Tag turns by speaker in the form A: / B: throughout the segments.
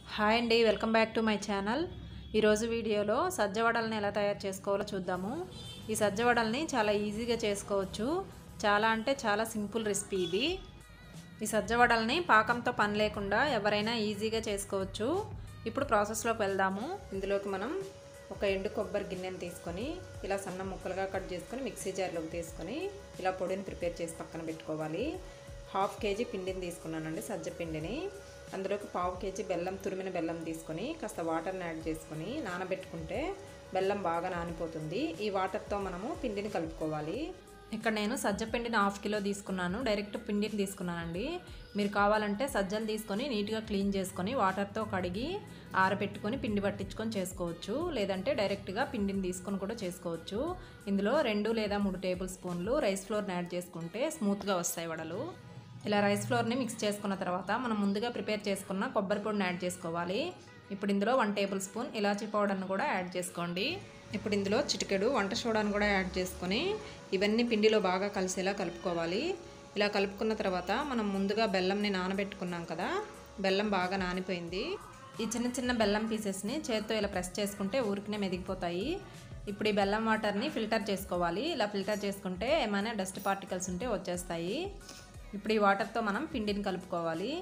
A: hi అండి welcome back to my channel ఈరోజు వీడియోలో సజ్జ వడల్ని ఎలా తయారు చేసుకోవాలో చూద్దాము ఈ సజ్జ వడల్ని చాలా ఈజీగా చేసుకోవచ్చు చాలా అంటే చాలా సింపుల్ రెసిపీ ఇది ఈ సజ్జ వడల్ని పాకంతో పని లేకుండా ఎవరైనా ఈజీగా చేసుకోవచ్చు ఇప్పుడు ప్రాసెస్లోకి వెళ్దాము ఇందులోకి మనం ఒక ఎండు కొబ్బరి గిన్నెని తీసుకొని ఇలా సన్న ముక్కలుగా కట్ చేసుకొని మిక్సీ జార్లోకి తీసుకొని ఇలా పొడిని ప్రిపేర్ చేసి పక్కన పెట్టుకోవాలి హాఫ్ కేజీ పిండిని తీసుకున్నానండి సజ్జ పిండిని అందులోకి పావు కేజీ బెల్లం తురిమిన బెల్లం తీసుకొని కాస్త వాటర్ని యాడ్ చేసుకొని నానబెట్టుకుంటే బెల్లం బాగా నానిపోతుంది ఈ వాటర్తో మనము పిండిని కలుపుకోవాలి ఇక్కడ నేను సజ్జ పిండిని హాఫ్ కిలో తీసుకున్నాను డైరెక్ట్ పిండిని తీసుకున్నానండి మీరు కావాలంటే సజ్జలు తీసుకొని నీట్గా క్లీన్ చేసుకొని వాటర్తో కడిగి ఆరబెట్టుకొని పిండి పట్టించుకొని చేసుకోవచ్చు లేదంటే డైరెక్ట్గా పిండిని తీసుకొని కూడా చేసుకోవచ్చు ఇందులో రెండు లేదా మూడు టేబుల్ స్పూన్లు రైస్ ఫ్లోర్ని యాడ్ చేసుకుంటే స్మూత్గా వస్తాయి వడలు ఇలా రైస్ ఫ్లోర్ని మిక్స్ చేసుకున్న తర్వాత మనం ముందుగా ప్రిపేర్ చేసుకున్న కొబ్బరి పొడిని యాడ్ చేసుకోవాలి ఇప్పుడు ఇందులో వన్ టేబుల్ స్పూన్ ఇలాచీ పౌడర్ని కూడా యాడ్ చేసుకోండి ఇప్పుడు ఇందులో చిటికెడు వంట సోడాను కూడా యాడ్ చేసుకొని ఇవన్నీ పిండిలో బాగా కలిసేలా కలుపుకోవాలి ఇలా కలుపుకున్న తర్వాత మనం ముందుగా బెల్లంని నానబెట్టుకున్నాం కదా బెల్లం బాగా నానిపోయింది ఈ చిన్న చిన్న బెల్లం పీసెస్ని చేత్తో ఇలా ప్రెస్ చేసుకుంటే ఊరికినే మెదిగిపోతాయి ఇప్పుడు ఈ బెల్లం వాటర్ని ఫిల్టర్ చేసుకోవాలి ఇలా ఫిల్టర్ చేసుకుంటే ఏమైనా డస్ట్ పార్టికల్స్ ఉంటే వచ్చేస్తాయి ఇప్పుడు ఈ వాటర్తో మనం పిండిని కలుపుకోవాలి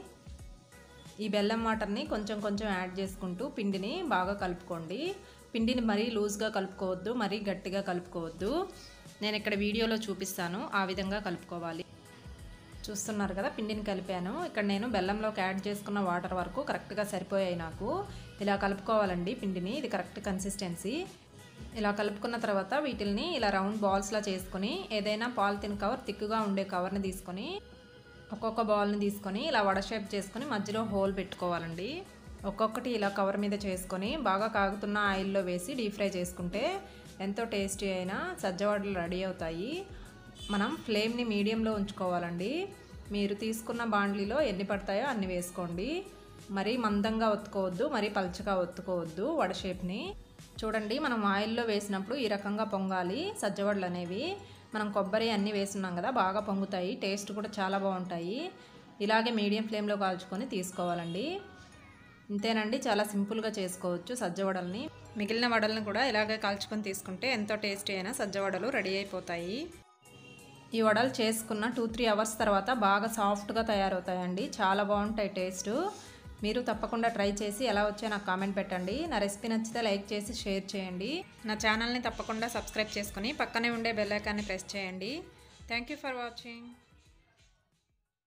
A: ఈ బెల్లం వాటర్ని కొంచెం కొంచెం యాడ్ చేసుకుంటూ పిండిని బాగా కలుపుకోండి పిండిని మరీ లూజ్గా కలుపుకోవద్దు మరీ గట్టిగా కలుపుకోవద్దు నేను ఇక్కడ వీడియోలో చూపిస్తాను ఆ విధంగా కలుపుకోవాలి చూస్తున్నారు కదా పిండిని కలిపాను ఇక్కడ నేను బెల్లంలోకి యాడ్ చేసుకున్న వాటర్ వరకు కరెక్ట్గా సరిపోయాయి నాకు ఇలా కలుపుకోవాలండి పిండిని ఇది కరెక్ట్ కన్సిస్టెన్సీ ఇలా కలుపుకున్న తర్వాత వీటిల్ని ఇలా రౌండ్ బాల్స్లా చేసుకొని ఏదైనా పాలిథిన్ కవర్ తిక్కుగా ఉండే కవర్ని తీసుకొని ఒక్కొక్క బాల్ని తీసుకొని ఇలా వడ షేప్ చేసుకొని మధ్యలో హోల్ పెట్టుకోవాలండి ఒక్కొక్కటి ఇలా కవర్ మీద చేసుకొని బాగా కాగుతున్న ఆయిల్లో వేసి డీప్ ఫ్రై చేసుకుంటే ఎంతో టేస్టీ అయిన సజ్జవడలు రెడీ అవుతాయి మనం ఫ్లేమ్ని మీడియంలో ఉంచుకోవాలండి మీరు తీసుకున్న బాండ్లీలో ఎన్ని పడతాయో అన్ని వేసుకోండి మరీ మందంగా ఒత్తుకోవద్దు మరీ పల్చగా ఒత్తుకోవద్దు వడ షేప్ని చూడండి మనం ఆయిల్లో వేసినప్పుడు ఈ రకంగా పొంగాలి సజ్జవడలు అనేవి మనం కొబ్బరి అన్నీ వేస్తున్నాం కదా బాగా పొంగుతాయి టేస్ట్ కూడా చాలా బాగుంటాయి ఇలాగే మీడియం ఫ్లేమ్లో కాల్చుకొని తీసుకోవాలండి ఇంతేనండి చాలా సింపుల్గా చేసుకోవచ్చు సజ్జ వడల్ని మిగిలిన వడల్ని కూడా ఇలాగే కాల్చుకొని తీసుకుంటే ఎంతో టేస్టీ అయిన సజ్జ వడలు రెడీ అయిపోతాయి ఈ వడలు చేసుకున్న టూ త్రీ అవర్స్ తర్వాత బాగా సాఫ్ట్గా తయారవుతాయండి చాలా బాగుంటాయి టేస్ట్ మీరు తప్పకుండా ట్రై చేసి ఎలా వచ్చో నాకు కామెంట్ పెట్టండి నా రెసిపీ నచ్చితే లైక్ చేసి షేర్ చేయండి నా ఛానల్ని తప్పకుండా సబ్స్క్రైబ్ చేసుకొని పక్కనే ఉండే బెల్ ఐకాన్ని ప్రెస్ చేయండి థ్యాంక్ యూ ఫర్ వాచింగ్